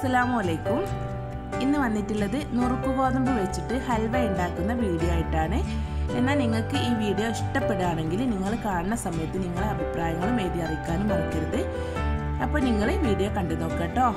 അസ്സലാമു അലൈക്കും ഇന്ന് വന്നിട്ടുള്ളത് നുറുക്ക് ഗോതമ്പ് വെച്ചിട്ട് ഹൽവ ഉണ്ടാക്കുന്ന വീഡിയോ ആയിട്ടാണ് എന്നാൽ നിങ്ങൾക്ക് ഈ വീഡിയോ ഇഷ്ടപ്പെടുകയാണെങ്കിൽ നിങ്ങൾ കാണുന്ന സമയത്ത് നിങ്ങളെ അഭിപ്രായങ്ങളും എഴുതി അറിയിക്കാനും മറക്കരുത് അപ്പോൾ നിങ്ങൾ വീഡിയോ കണ്ടു നോക്കട്ടോ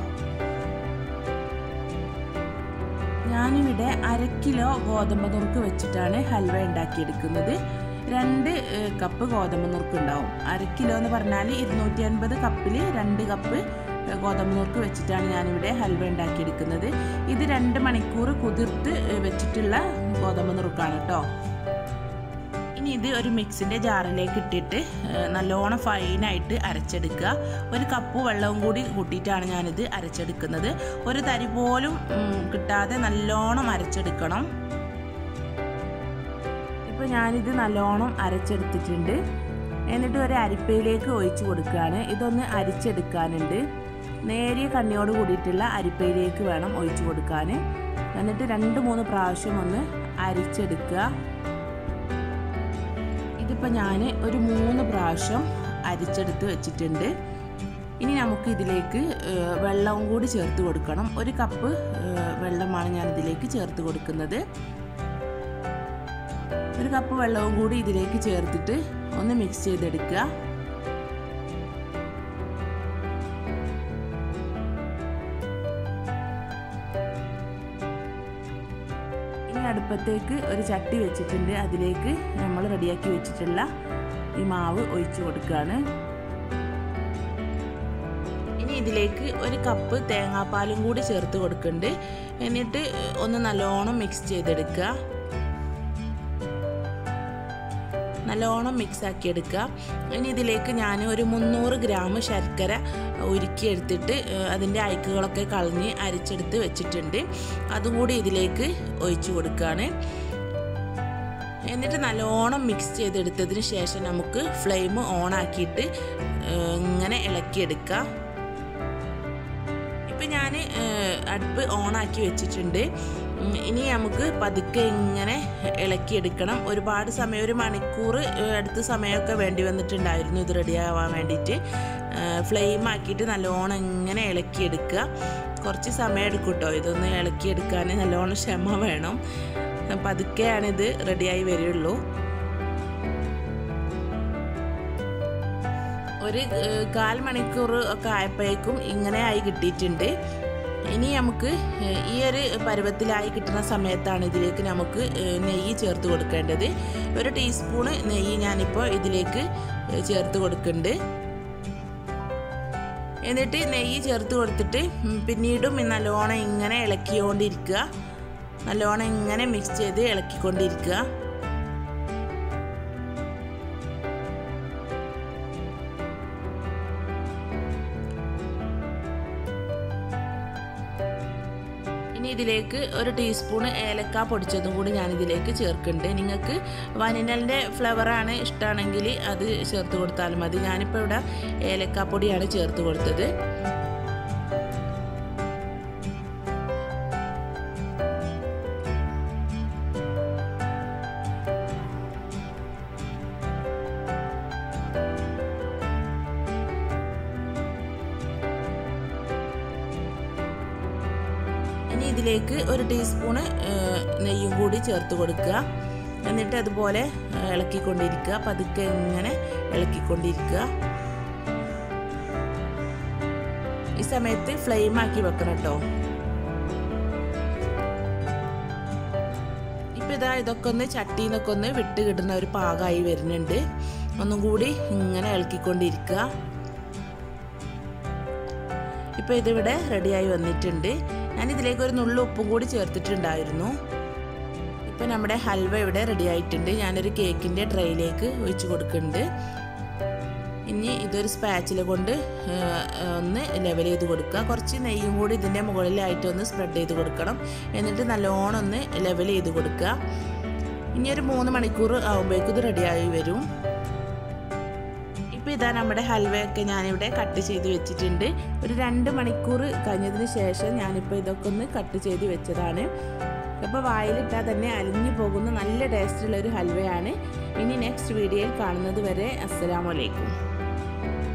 ഞാനിവിടെ അര കിലോ ഗോതമ്പ് നുറുക്ക് വെച്ചിട്ടാണ് ഹൽവ ഉണ്ടാക്കിയെടുക്കുന്നത് രണ്ട് കപ്പ് ഗോതമ്പ് നുറുക്ക് ഉണ്ടാവും അര കിലോ എന്ന് പറഞ്ഞാൽ ഇരുന്നൂറ്റി അൻപത് കപ്പിൽ രണ്ട് കപ്പ് ഗോതമ്പ് നുറുക്ക് വെച്ചിട്ടാണ് ഞാനിവിടെ ഹൽവ ഉണ്ടാക്കിയെടുക്കുന്നത് ഇത് രണ്ട് മണിക്കൂർ കുതിർത്ത് വെച്ചിട്ടുള്ള ഗോതമ്പ് നുറുക്കാണ് കേട്ടോ ഇനി ഇത് ഒരു മിക്സിൻ്റെ ജാറിലേക്ക് ഇട്ടിട്ട് നല്ലോണം ഫൈനായിട്ട് അരച്ചെടുക്കുക ഒരു കപ്പ് വെള്ളവും കൂടി കൂട്ടിയിട്ടാണ് ഞാനിത് അരച്ചെടുക്കുന്നത് ഒരു തരി പോലും കിട്ടാതെ നല്ലോണം അരച്ചെടുക്കണം ഇപ്പോൾ ഞാനിത് നല്ലോണം അരച്ചെടുത്തിട്ടുണ്ട് എന്നിട്ട് ഒരു അരിപ്പയിലേക്ക് ഒഴിച്ചു കൊടുക്കുകയാണ് ഇതൊന്ന് അരിച്ചെടുക്കാനുണ്ട് നേരിയ കണ്ണിയോട് കൂടിയിട്ടുള്ള അരിപ്പയിലേക്ക് വേണം ഒഴിച്ചു കൊടുക്കാൻ എന്നിട്ട് രണ്ട് മൂന്ന് പ്രാവശ്യം ഒന്ന് അരിച്ചെടുക്കുക ഇതിപ്പോൾ ഞാൻ ഒരു മൂന്ന് പ്രാവശ്യം അരിച്ചെടുത്ത് വെച്ചിട്ടുണ്ട് ഇനി നമുക്ക് ഇതിലേക്ക് വെള്ളവും കൂടി ചേർത്ത് കൊടുക്കണം ഒരു കപ്പ് വെള്ളമാണ് ഞാൻ ഇതിലേക്ക് ചേർത്ത് കൊടുക്കുന്നത് ഒരു കപ്പ് വെള്ളവും കൂടി ഇതിലേക്ക് ചേർത്തിട്ട് ഒന്ന് മിക്സ് ചെയ്തെടുക്കുക ഇനി അടുപ്പത്തേക്ക് ഒരു ചട്ടി വെച്ചിട്ടുണ്ട് അതിലേക്ക് നമ്മൾ റെഡിയാക്കി വെച്ചിട്ടുള്ള ഈ മാവ് ഒഴിച്ചു കൊടുക്കുകയാണ് ഇനി ഇതിലേക്ക് ഒരു കപ്പ് തേങ്ങാപ്പാലും കൂടി ചേർത്ത് കൊടുക്കുന്നുണ്ട് എന്നിട്ട് ഒന്ന് നല്ലോണം മിക്സ് ചെയ്തെടുക്കുക നല്ലോണം മിക്സ് ആക്കി എടുക്കുക ഇനി ഇതിലേക്ക് ഞാൻ ഒരു മുന്നൂറ് ഗ്രാം ശർക്കര ഉരുക്കി എടുത്തിട്ട് അതിൻ്റെ അയക്കുകളൊക്കെ കളഞ്ഞ് അരിച്ചെടുത്ത് വെച്ചിട്ടുണ്ട് അതും കൂടി ഇതിലേക്ക് ഒഴിച്ചു കൊടുക്കുകയാണ് എന്നിട്ട് നല്ലോണം മിക്സ് ചെയ്തെടുത്തതിന് ശേഷം നമുക്ക് ഫ്ലെയിം ഓൺ ആക്കിയിട്ട് ഇങ്ങനെ ഇളക്കിയെടുക്കുക ഇപ്പം ഞാൻ അടുപ്പ് ഓണാക്കി വെച്ചിട്ടുണ്ട് ഇനി നമുക്ക് പതുക്കെ ഇങ്ങനെ ഇളക്കിയെടുക്കണം ഒരുപാട് സമയം ഒരു മണിക്കൂർ അടുത്ത സമയമൊക്കെ വേണ്ടി വന്നിട്ടുണ്ടായിരുന്നു ഇത് റെഡി ആവാൻ വേണ്ടിയിട്ട് ഫ്ലെയിം ആക്കിയിട്ട് നല്ലോണം ഇങ്ങനെ ഇളക്കിയെടുക്കുക കുറച്ച് സമയം എടുക്കും കേട്ടോ ഇതൊന്ന് ഇളക്കിയെടുക്കാൻ നല്ലോണം ക്ഷമ വേണം പതുക്കെയാണിത് റെഡിയായി വരുള്ളൂ ഒരു കാൽ മണിക്കൂർ ഒക്കെ ആയപ്പോഴേക്കും ഇങ്ങനെ ആയി കിട്ടിയിട്ടുണ്ട് ഇനി നമുക്ക് ഈ ഒരു പരുവത്തിലായി കിട്ടുന്ന സമയത്താണ് ഇതിലേക്ക് നമുക്ക് നെയ്യ് ചേർത്ത് കൊടുക്കേണ്ടത് ഒരു ടീസ്പൂണ് നെയ്യ് ഞാനിപ്പോൾ ഇതിലേക്ക് ചേർത്ത് കൊടുക്കുന്നുണ്ട് എന്നിട്ട് നെയ്യ് ചേർത്ത് കൊടുത്തിട്ട് പിന്നീടും നല്ലോണം ഇങ്ങനെ ഇളക്കിക്കൊണ്ടിരിക്കുക നല്ലോണം ഇങ്ങനെ മിക്സ് ചെയ്ത് ഇളക്കിക്കൊണ്ടിരിക്കുക ഇനി ഇതിലേക്ക് ഒരു ടീസ്പൂൺ ഏലക്ക പൊടിച്ചതും കൂടി ഞാൻ ഇതിലേക്ക് ചേർക്കുന്നുണ്ട് നിങ്ങൾക്ക് വനിനലിൻ്റെ ഫ്ലേവറാണ് ഇഷ്ടമാണെങ്കിൽ അത് ചേർത്ത് കൊടുത്താലും മതി ഞാനിപ്പോൾ ഇവിടെ ഏലക്ക പൊടിയാണ് ചേർത്ത് കൊടുത്തത് ഇനി ഇതിലേക്ക് ഒരു ടീസ്പൂണ് നെയ്യും കൂടി ചേർത്ത് കൊടുക്കുക എന്നിട്ട് അതുപോലെ ഇളക്കിക്കൊണ്ടിരിക്കുക പതുക്കെ ഇങ്ങനെ ഇളക്കിക്കൊണ്ടിരിക്കുക ഈ സമയത്ത് ഫ്ലെയിം ആക്കി വെക്കണം കേട്ടോ ഇപ്പം ഇതാ ഇതൊക്കെ ഒന്ന് ചട്ടിയിൽ നിന്നൊക്കെ ഒന്ന് വിട്ട് കിട്ടുന്ന ഒരു പാകമായി വരുന്നുണ്ട് ഒന്നും കൂടി ഇങ്ങനെ ഇളക്കിക്കൊണ്ടിരിക്കുക ഇപ്പോൾ ഇതിവിടെ റെഡിയായി വന്നിട്ടുണ്ട് ഞാൻ ഇതിലേക്ക് ഒരു നുള്ളു ഉപ്പും കൂടി ചേർത്തിട്ടുണ്ടായിരുന്നു ഇപ്പോൾ നമ്മുടെ ഹൽവ ഇവിടെ റെഡി ആയിട്ടുണ്ട് ഞാനൊരു കേക്കിൻ്റെ ട്രേയിലേക്ക് ഒഴിച്ചു കൊടുക്കുന്നുണ്ട് ഇനി ഇതൊരു സ്പാച്ചില കൊണ്ട് ഒന്ന് ലെവൽ ചെയ്ത് കൊടുക്കുക കുറച്ച് നെയ്യും കൂടി ഇതിൻ്റെ മുകളിലായിട്ട് ഒന്ന് സ്പ്രെഡ് ചെയ്ത് കൊടുക്കണം എന്നിട്ട് നല്ലോണം ഒന്ന് ലെവൽ ചെയ്ത് കൊടുക്കുക ഇനി ഒരു മൂന്ന് മണിക്കൂർ ആകുമ്പോഴേക്കും ഇത് റെഡിയായി വരും ഇപ്പോൾ ഇതാ നമ്മുടെ ഹൽവയൊക്കെ ഞാനിവിടെ കട്ട് ചെയ്ത് വെച്ചിട്ടുണ്ട് ഒരു രണ്ട് മണിക്കൂർ കഴിഞ്ഞതിന് ശേഷം ഞാനിപ്പോൾ ഇതൊക്കെ ഒന്ന് കട്ട് ചെയ്ത് വെച്ചതാണ് അപ്പോൾ വായിലിട്ടാൽ തന്നെ അലിഞ്ഞു പോകുന്ന നല്ല ടേസ്റ്റുള്ള ഒരു ഹൽവയാണ് ഇനി നെക്സ്റ്റ് വീഡിയോയിൽ കാണുന്നത് വരെ അസ്സലാമലൈക്കും